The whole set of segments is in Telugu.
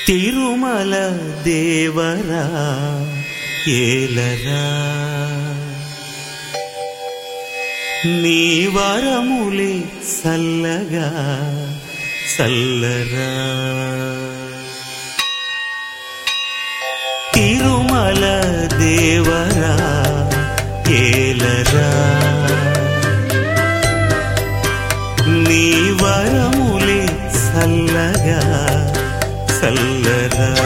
తిరుమల దేవరా ఏలరా నీ వరములే సల్లగా సల్లరా తిరుమల దేవరా ఏలరా నీ వరములే సల్లగా సల్లరా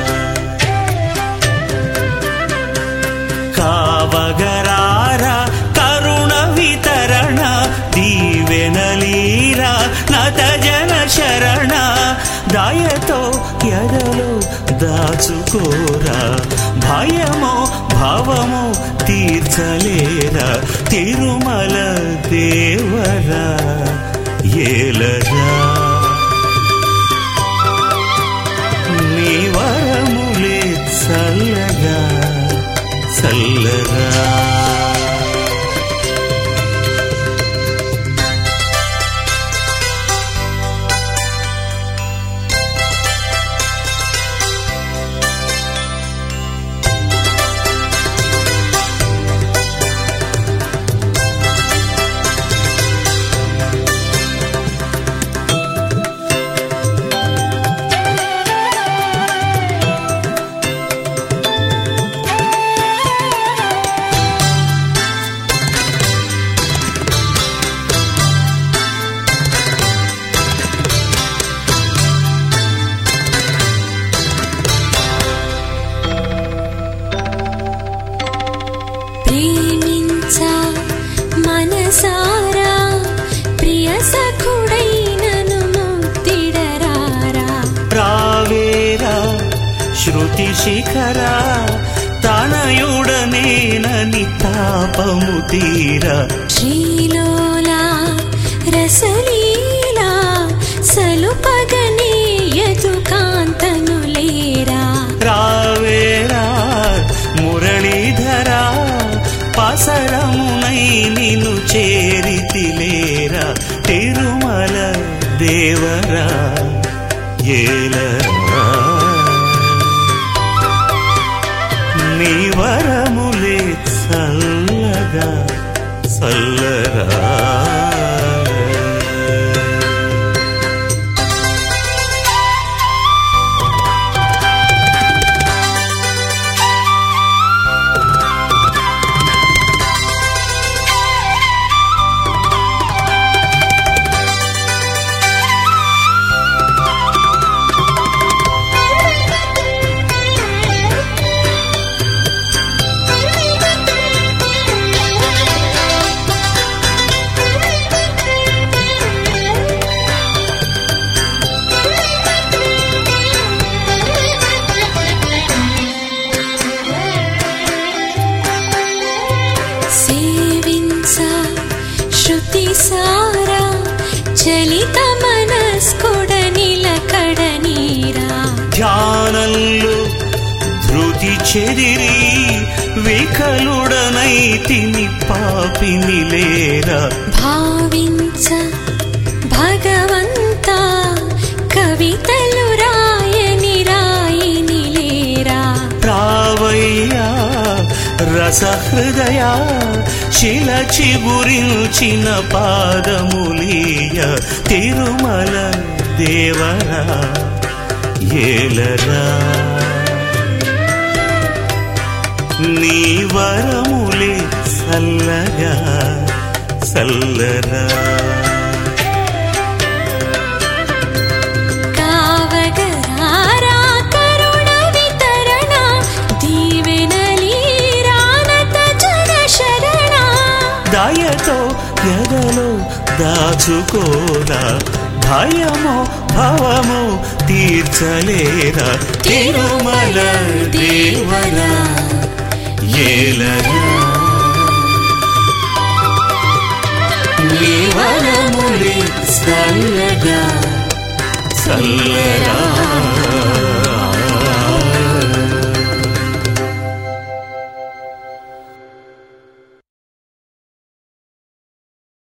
కావగరారా కరుణ వితరణ దీవెనలీరా నత జన శరణ దయతో ఎదలో దాచుకోరా భయమో భవమో తీర్చలేరా తిరుమల దేవరా ఏలరా నీ వరములే చల్లగా చల్లగా ప్రేమించా మనసారా ప్రియ సఖుడైనను ముక్తిడరారా రావేరా శృతి శిఖరా తనయుడనేనని తాపము తీరా శ్రీలోలా రసలీలా సలుపగనీయదు కాంతను లేరా రావేరా మురళీధరా పసరమునై నిన్ను చేరితిలేరా తిరుమల దేవరా ఏలరా నీ వరములే చల్లగా చల్లరా సేవించా శృతి సారా చలిత మనస్కుడ నిలకడనీరా ధ్యానంలో ధృతి చెదిరి వికలుడనై తిని పాపిని లేరా భావించ భగవంతా కవితలు రాయని రాయిని లేరా రావయ్యా రసహృదయ శిల చిగురించిన పాదములీయ తిరుమల దేవరా ఏలరా నీ వరములే సల్లగా సల్లరా కావగరారా కరుణ వితరణ దీవెనలీరానత జన శరణ దయతో ఎదలో దాచుకోరా భయమో భవమో తీర్చలేరా తిరుమల దేవరా ఏలరా నీ వరములి చల్లగా చల్లరా